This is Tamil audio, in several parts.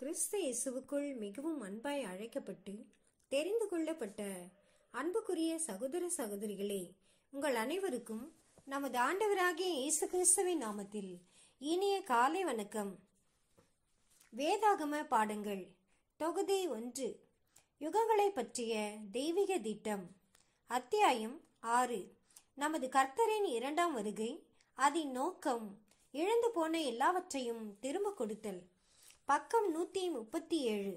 கிறிஸ்து இயேசுவுக்குள் மிகவும் அன்பாய் அழைக்கப்பட்டு தெரிந்து கொள்ளப்பட்ட அன்புக்குரிய சகோதர சகோதரிகளே உங்கள் அனைவருக்கும் நமது ஆண்டவராகிய இயேசு கிறிஸ்துவின் நாமத்தில் இனிய காலை வணக்கம் வேதாகம பாடங்கள் தொகுதி ஒன்று யுகங்களை பற்றிய தெய்வீக திட்டம் அத்தியாயம் ஆறு நமது கர்த்தரின் இரண்டாம் வருகை அதன் நோக்கம் இழந்து போன எல்லாவற்றையும் திரும்ப கொடுத்தல் பக்கம் நூத்தி முப்பத்தி ஏழு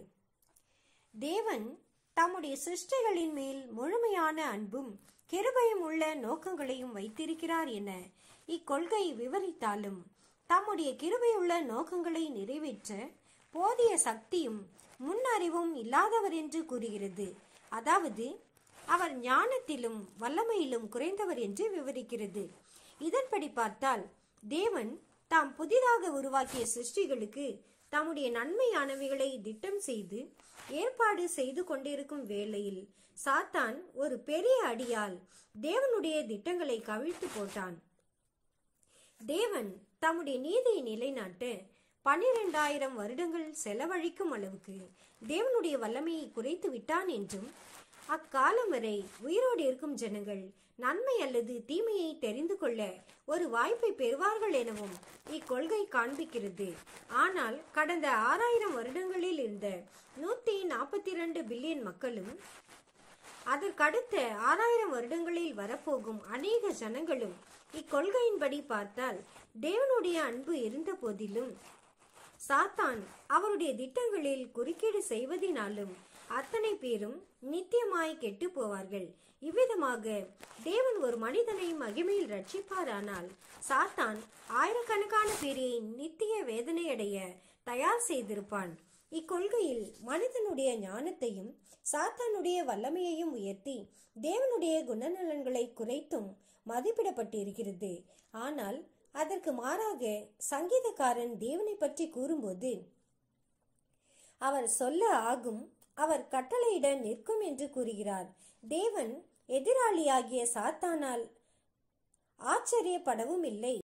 தேவன் தம்முடைய சிருஷ்டிகளின் மேல் முழுமையான அன்பும் கிருபையும் உள்ள நோக்கங்களையும் வைத்திருக்கிறார் என இக்கொள்கை விவரித்தாலும் தம்முடைய கிருபையுள்ள நோக்கங்களை நிறைவேற்ற போதிய சக்தியும் முன்னறிவும் இல்லாதவர் என்று கூறுகிறது அதாவது அவர் ஞானத்திலும் வல்லமையிலும் குறைந்தவர் என்று விவரிக்கிறது இதன்படி பார்த்தால் தேவன் தாம் புதிதாக உருவாக்கிய சிருஷ்டிகளுக்கு தம்முடைய நன்மையானவைகளை திட்டம் செய்து ஏற்பாடு செய்து கொண்டிருக்கும் வேளையில் சாத்தான் ஒரு பெரிய அடியால் தேவனுடைய திட்டங்களை கவிழ்த்து போட்டான் தேவன் தம்முடைய நீதியை நிலைநாட்ட பனிரெண்டாயிரம் வருடங்கள் செலவழிக்கும் அளவுக்கு தேவனுடைய வல்லமையை குறைத்து விட்டான் என்றும் அக்காலம் வரை உயிரோடு இருக்கும் ஜனங்கள் நன்மை அல்லது தீமையை தெரிந்து கொள்ள ஒரு வாய்ப்பை பெறுவார்கள் எனவும் இக்கொள்கை காண்பிக்கிறது ஆனால் கடந்த ஆறாயிரம் வருடங்களில் இருந்த நூத்தி நாற்பத்தி இரண்டு பில்லியன் மக்களும் அதற்கடுத்த ஆறாயிரம் வருடங்களில் வரப்போகும் அநேக ஜனங்களும் இக்கொள்கையின்படி பார்த்தால் தேவனுடைய அன்பு இருந்த போதிலும் சாத்தான் அவருடைய திட்டங்களில் குறுக்கீடு செய்வதினாலும் அத்தனை பேரும் நித்தியமாய் கெட்டு போவார்கள் இவ்விதமாக தேவன் ஒரு மனிதனை மகிமையில் ரட்சிப்பாரானால் சாத்தான் ஆயிரக்கணக்கான பேரை நித்திய வேதனையடைய தயார் செய்திருப்பான் இக்கொள்கையில் மனிதனுடைய ஞானத்தையும் சாத்தானுடைய வல்லமையையும் உயர்த்தி தேவனுடைய குணநலன்களை குறைத்தும் மதிப்பிடப்பட்டிருக்கிறது ஆனால் அதற்கு மாறாக சங்கீதக்காரன் தேவனை பற்றி கூறும்போது அவர் சொல்ல ஆகும் அவர் கட்டளையிட நிற்கும் என்று கூறுகிறார் தேவன் எதிராளியாகிய சாத்தானால் ஆச்சரியப்படவும் இல்லை